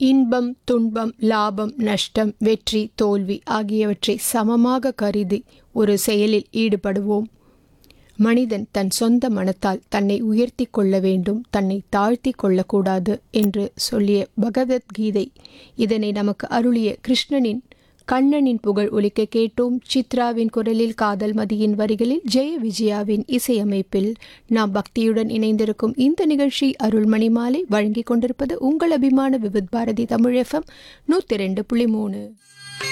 இன்பம் துன்பம் லாபம் நஷ்டம் வெற்றி தோல்வி ஆகியவற்றை சமமாக கருதி ஒரு செயலில் ஈடுபடுவோம் மனிதன் தன் சொந்த மனத்தால் தன்னை உயர்த்தி கொள்ள வேண்டும் தன்னை தாழ்த்தி கொள்ளக்கூடாது என்று சொல்லிய பகவத்கீதை இதனை நமக்கு அருளிய கிருஷ்ணனின் கண்ணனின் புகழ் ஒலிக்க கேட்டோம் சித்ராவின் குரலில் காதல் மதியின் வரிகளில் ஜெய விஜயாவின் இசையமைப்பில் நாம் பக்தியுடன் இணைந்திருக்கும் இந்த நிகழ்ச்சி அருள்மணி மாலை வழங்கிக் கொண்டிருப்பது உங்கள் அபிமான விவித் பாரதி தமிழ் எஃப்எம் நூற்றி ரெண்டு புள்ளி மூணு